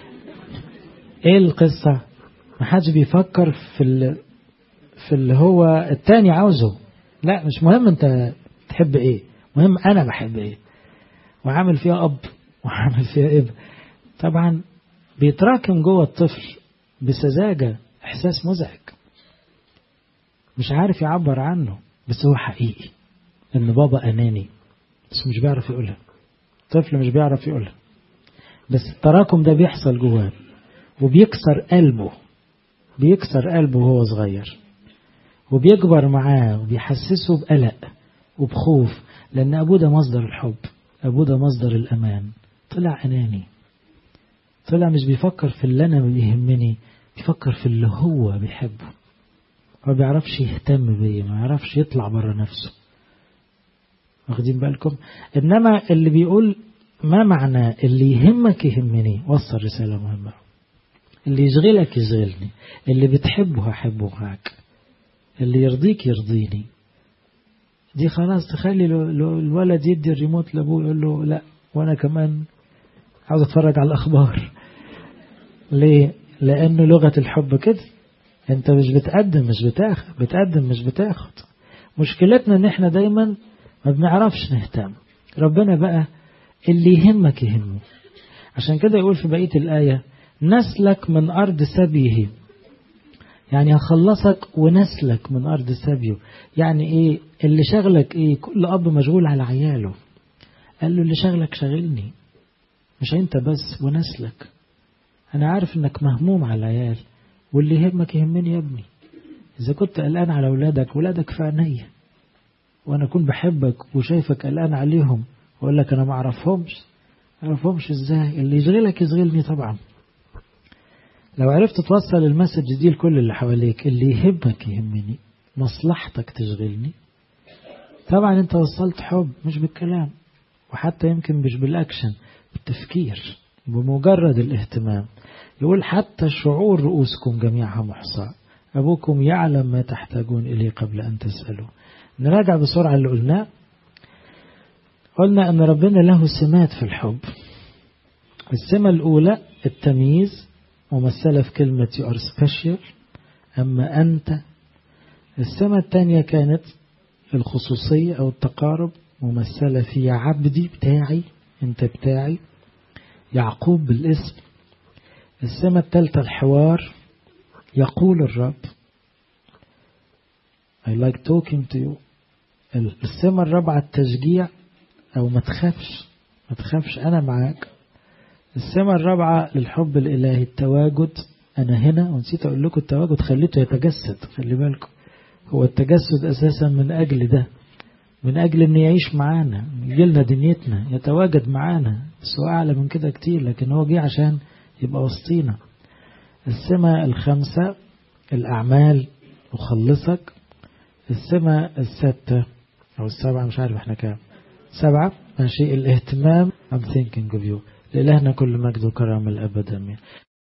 إيه القصة ما حدش بيفكر في ال... في اللي هو التاني عاوزه لا مش مهم انت تحب ايه مهم انا بحب ايه وعامل فيها اب وعامل فيها ابن طبعا بيتراكم جوه الطفل بسذاجة احساس مزعج مش عارف يعبر عنه بس هو حقيقي ان بابا اناني بس مش بيعرف يقولها الطفل مش بيعرف يقولها بس التراكم ده بيحصل جواه وبيكسر قلبه بيكسر قلبه وهو صغير وبيكبر معاه وبيحسسه بقلق وبخوف لأن أبوه ده مصدر الحب أبوه ده مصدر الأمان طلع أناني طلع مش بيفكر في اللي أنا بيهمني بيفكر في اللي هو بيحبه ما بيعرفش يهتم بيه ما يعرفش يطلع بره نفسه واخدين بالكم إنما اللي بيقول ما معنى اللي يهمك يهمني وصل رسالة مهمة اللي يشغلك يشغلني اللي بتحبه هحبه معاك اللي يرضيك يرضيني دي خلاص تخلي الولد يدي الريموت لابوه يقول له لا وانا كمان عاوز اتفرج على الاخبار ليه لانه لغه الحب كده انت مش بتقدم مش بتاخد بتقدم مش بتاخد مشكلتنا ان احنا دايما ما بنعرفش نهتم ربنا بقى اللي يهمك يهمه عشان كده يقول في بقيه الايه نسلك من ارض سبيه يعني هخلصك ونسلك من أرض سبيه يعني إيه اللي شغلك إيه كل أب مشغول على عياله قال له اللي شغلك شغلني مش أنت بس ونسلك أنا عارف إنك مهموم على العيال واللي يهمك يهمني يا ابني إذا كنت قلقان على أولادك ولادك في عينيا وأنا أكون بحبك وشايفك قلقان عليهم وأقول لك أنا ما أعرفهمش ما أعرفهمش إزاي اللي يشغلك يشغلني طبعا لو عرفت توصل المسج دي لكل اللي حواليك اللي يهمك يهمني مصلحتك تشغلني طبعا انت وصلت حب مش بالكلام وحتى يمكن مش بالاكشن بالتفكير بمجرد الاهتمام يقول حتى شعور رؤوسكم جميعها محصى أبوكم يعلم ما تحتاجون إليه قبل أن تسألوا نراجع بسرعة اللي قلناه قلنا أن ربنا له سمات في الحب السمة الأولى التمييز ممثلة في كلمة you are special أما أنت السمة الثانية كانت الخصوصية أو التقارب ممثلة في يا عبدي بتاعي أنت بتاعي يعقوب بالاسم السمة الثالثة الحوار يقول الرب I like talking to you السمة الرابعة التشجيع أو ما تخافش ما تخافش أنا معاك السمة الرابعة للحب الإلهي التواجد أنا هنا ونسيت أقول لكم التواجد خليته يتجسد خلي بالكم هو التجسد أساسا من أجل ده من أجل أن يعيش معانا يجيلنا دنيتنا يتواجد معانا بس هو أعلى من كده كتير لكن هو جه عشان يبقى وسطينا السمة الخمسة الأعمال يخلصك السمة الستة أو السبعة مش عارف احنا كام سبعة ماشي الاهتمام I'm thinking of you لإلهنا كل مجد وكرم الأبد أمين